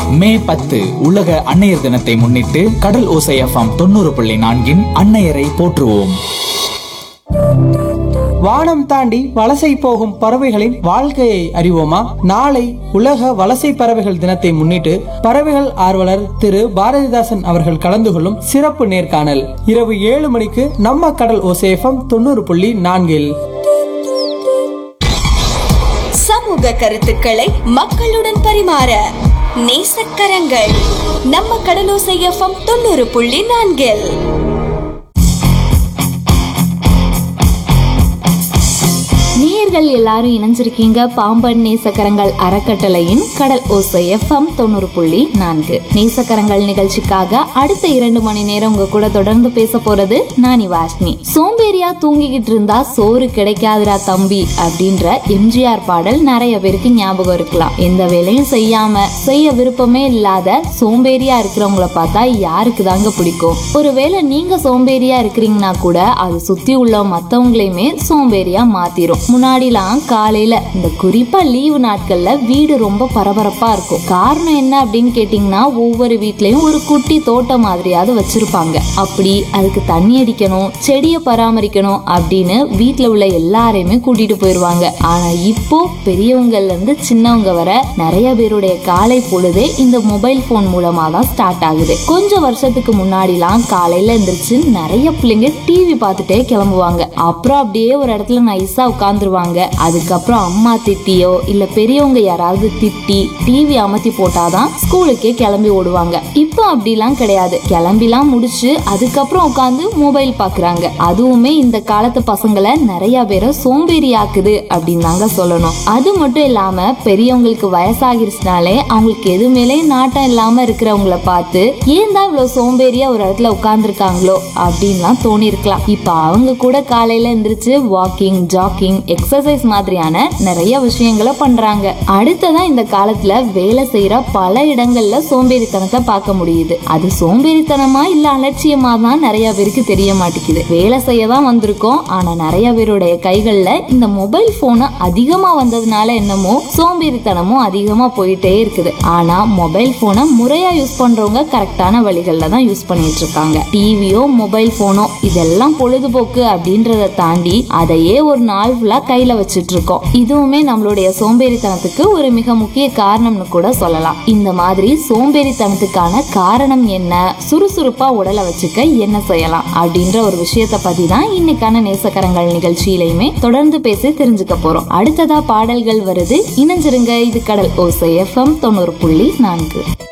மே பத்து உலக அன்னையர் தினத்தை முன்னிட்டு கடல் ஓசை எஃப்எம் தொண்ணூறு புள்ளி நான்கின் அன்னையரை போற்றுவோம் வானம் தாண்டி வலசை போகும் பறவைகளின் வாழ்க்கையை அறிவோமா நாளை உலக வலசை பறவைகள் தினத்தை முன்னிட்டு பறவைகள் ஆர்வலர் திரு பாரதிதாசன் அவர்கள் கலந்து கொள்ளும் சிறப்பு நேர்காணல் இரவு ஏழு மணிக்கு நம்ம கடல் ஓசேஃபம் தொண்ணூறு புள்ளி நான்கில் சமூக கருத்துக்களை மக்களுடன் பரிமாற நேசக்கரங்கள் நம்ம கடலோசை எஃப்எம் தொண்ணூறு புள்ளி நான்கில் நேயர்கள் எல்லாரும் இணைஞ்சிருக்கீங்க பாம்பன் நேசக்கரங்கள் அறக்கட்டளையின் கடல் ஓசை எஃப்எம் தொண்ணூறு புள்ளி நான்கு நேசக்கரங்கள் நிகழ்ச்சிக்காக அடுத்த இரண்டு மணி நேரம் உங்க கூட தொடர்ந்து பேச போறது நானி வாஷ்னி சோம்பேறியா தூங்கிக்கிட்டு இருந்தா சோறு கிடைக்காதுடா தம்பி அப்படின்ற எம்ஜிஆர் பாடல் நிறைய பேருக்கு ஞாபகம் இருக்கலாம் எந்த வேலையும் செய்யாம செய்ய விருப்பமே இல்லாத சோம்பேறியா இருக்கிறவங்கள பார்த்தா யாருக்கு தாங்க பிடிக்கும் ஒருவேளை நீங்க சோம்பேறியா இருக்கிறீங்கன்னா கூட அது சுத்தி உள்ள மத்தவங்களையுமே சோம்பேறியா மாத்திரும் முன்னாடிலாம் காலையில இந்த குறிப்பா லீவு நாட்கள்ல வீடு ரொம்ப பரபரப்பா இருக்கும் காரணம் என்ன அப்படின்னு கேட்டீங்கன்னா ஒவ்வொரு வீட்லயும் ஒரு குட்டி தோட்டம் மாதிரியாவது வச்சிருப்பாங்க அப்படி அதுக்கு தண்ணி அடிக்கணும் செடியை பராமரிக்கணும் அப்படின்னு வீட்ல உள்ள எல்லாரையுமே கூட்டிட்டு போயிருவாங்க ஆனா இப்போ பெரியவங்கள்ல இருந்து சின்னவங்க வர நிறைய பேருடைய காலை பொழுதே இந்த மொபைல் போன் மூலமா தான் ஸ்டார்ட் ஆகுது கொஞ்சம் வருஷத்துக்கு முன்னாடிலாம் காலையில எந்திரிச்சு நிறைய பிள்ளைங்க டிவி பார்த்துட்டே கிளம்புவாங்க அப்புறம் அப்படியே ஒரு இடத்துல நைஸா உட்காந்துருவாங்க அதுக்கப்புறம் அம்மா திட்டியோ இல்ல பெரியவங்க யாராவது திட்டி டிவி அமர்த்தி போட்டாதான் ஸ்கூலுக்கே கிளம்பி ஓடுவாங்க இப்போ அப்படிலாம் கிடையாது கிளம்பிலாம் முடிச்சு அதுக்கப்புறம் உட்காந்து மொபைல் பாக்குறாங்க அதுவுமே இந்த காலத்து பசங்களை நிறைய பேரை சோம்பேறி ஆக்குது அப்படின்னு தாங்க சொல்லணும் அது மட்டும் இல்லாம பெரியவங்களுக்கு வயசாகிருச்சுனாலே அவங்களுக்கு எது மேலே நாட்டம் இல்லாம இருக்கிறவங்கள பார்த்து ஏன் தான் இவ்வளவு சோம்பேறியா ஒரு இடத்துல உட்கார்ந்துருக்காங்களோ அப்படின்லாம் தோணி இருக்கலாம் இப்ப அவங்க கூட காலையில எந்திரிச்சு வாக்கிங் ஜாக்கிங் எக்ஸசைஸ் மாதிரியான நிறைய விஷயங்களை பண்றாங்க அடுத்ததா இந்த காலத்துல வேலை செய்யற பல இடங்கள்ல சோம்பேறித்தனத்தை பார்க்க முடியுது அது சோம்பேறித்தனமா இல்ல அலட்சியமா தான் நிறைய பேருக்கு தெரிய மாட்டேங்குது வேலை செய்ய தான் வந்திருக்கோம் ஆனா நிறைய பேருடைய கைகள்ல இந்த மொபைல் போன் அதிகமா வந்ததுனால என்னமோ சோம்பேறித்தனமும் அதிகமா போயிட்டே இருக்குது ஆனா மொபைல் போனை முறையா யூஸ் பண்றவங்க கரெக்டான வழிகள்ல தான் யூஸ் பண்ணிட்டு இருக்காங்க டிவியோ மொபைல் போனோ இதெல்லாம் பொழுதுபோக்கு அப்படின்றத தாண்டி அதையே ஒரு நாள் ஃபுல்லா கையில வச்சிட்டு இருக்கோம் இதுவுமே நம்மளுடைய சோம்பேறித்தனத்துக்கு ஒரு மிக முக்கிய காரணம்னு கூட சொல்லலாம் இந்த மாதிரி சோம்பேறித்தனத்துக்கான காரணம் என்ன சுறுசுறுப்பா உடலை வச்சுக்க என்ன செய்யலாம் அப்படின்ற ஒரு விஷயத்தை பத்தி தான் இன்னைக்கான நேசக்கரங்கள் நிகழ்ச்சியிலையுமே தொடர்ந்து பேசி தெரிஞ்சுக்க போறோம் அடுத்ததா பாடல்கள் வருது இணைஞ்சிருங்க இது கடல் ஓசை எஃப்எம் தொண்ணூறு புள்ளி நான்கு